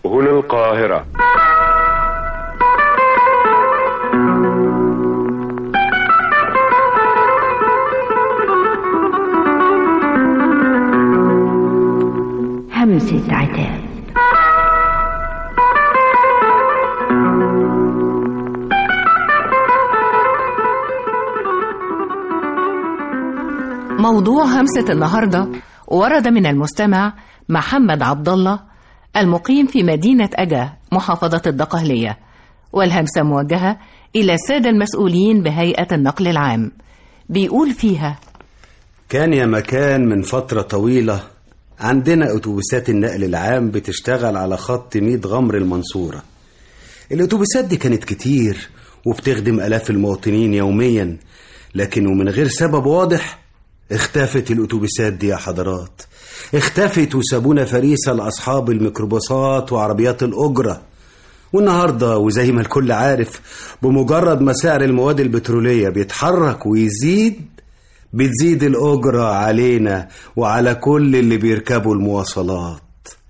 هنا القاهرة همسة عتاب موضوع همسة النهاردة ورد من المستمع محمد عبد الله المقيم في مدينة أجا محافظة الدقهلية والهمسة موجهة إلى السادة المسؤولين بهيئة النقل العام بيقول فيها كان يا مكان من فترة طويلة عندنا أتوبيسات النقل العام بتشتغل على خط ميت غمر المنصورة الأتوبيسات دي كانت كتير وبتخدم آلاف المواطنين يوميا لكن ومن غير سبب واضح اختفت الأتوبيسات دي يا حضرات اختفت وسابونا فريسة لأصحاب الميكروباصات وعربيات الأجرة والنهاردة وزي ما الكل عارف بمجرد ما سعر المواد البترولية بيتحرك ويزيد بتزيد الأجرة علينا وعلى كل اللي بيركبوا المواصلات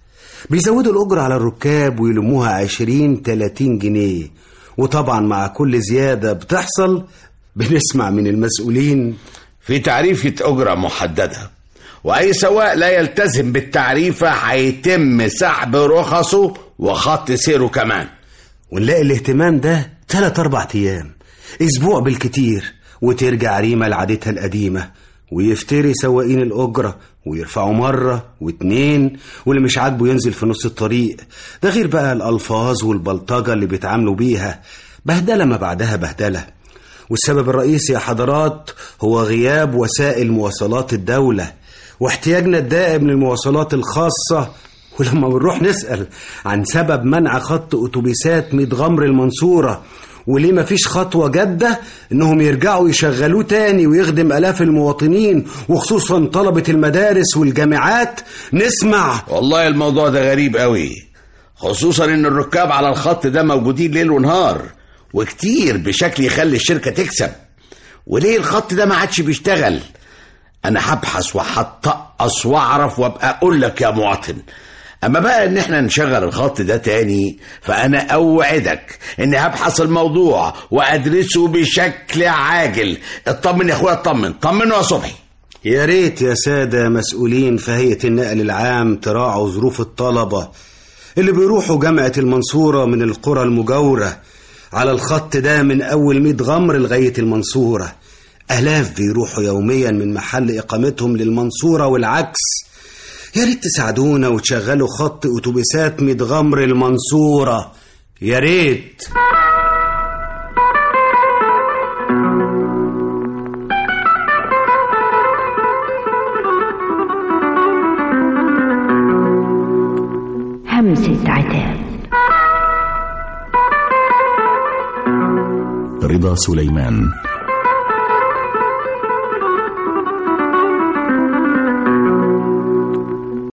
بيزودوا الأجرة على الركاب ويلموها عشرين تلاتين جنيه وطبعا مع كل زيادة بتحصل بنسمع من المسؤولين في تعريفة أجرة محددة وأي سواق لا يلتزم بالتعريفة هيتم سحب رخصه وخط سيره كمان ونلاقي الاهتمام ده تلات أربع أيام أسبوع بالكتير وترجع ريمة لعادتها القديمة ويفتري سواقين الأجرة ويرفعوا مرة واتنين واللي مش عاجبه ينزل في نص الطريق ده غير بقى الألفاظ والبلطجة اللي بيتعاملوا بيها بهدلة ما بعدها بهدلة والسبب الرئيسي يا حضرات هو غياب وسائل مواصلات الدولة واحتياجنا الدائم للمواصلات الخاصة ولما بنروح نسأل عن سبب منع خط أتوبيسات ميت غمر المنصورة وليه مفيش خطوة جادة إنهم يرجعوا يشغلوه تاني ويخدم آلاف المواطنين وخصوصا طلبة المدارس والجامعات نسمع والله الموضوع ده غريب قوي خصوصا ان الركاب على الخط ده موجودين ليل ونهار وكتير بشكل يخلي الشركة تكسب وليه الخط ده ما عادش بيشتغل انا هبحث وهتقص واعرف وابقى اقول لك يا مواطن اما بقى ان احنا نشغل الخط ده تاني فانا اوعدك اني هبحث الموضوع وادرسه بشكل عاجل اطمن يا اخويا اطمن طمنوا يا صبحي يا ريت يا سادة مسؤولين في هيئة النقل العام تراعوا ظروف الطلبة اللي بيروحوا جامعة المنصورة من القرى المجاورة على الخط ده من أول ميت غمر لغاية المنصورة آلاف بيروحوا يوميا من محل إقامتهم للمنصورة والعكس يا ريت تساعدونا وتشغلوا خط أتوبيسات ميت غمر المنصورة يا ريت همسة عتاب رضا سليمان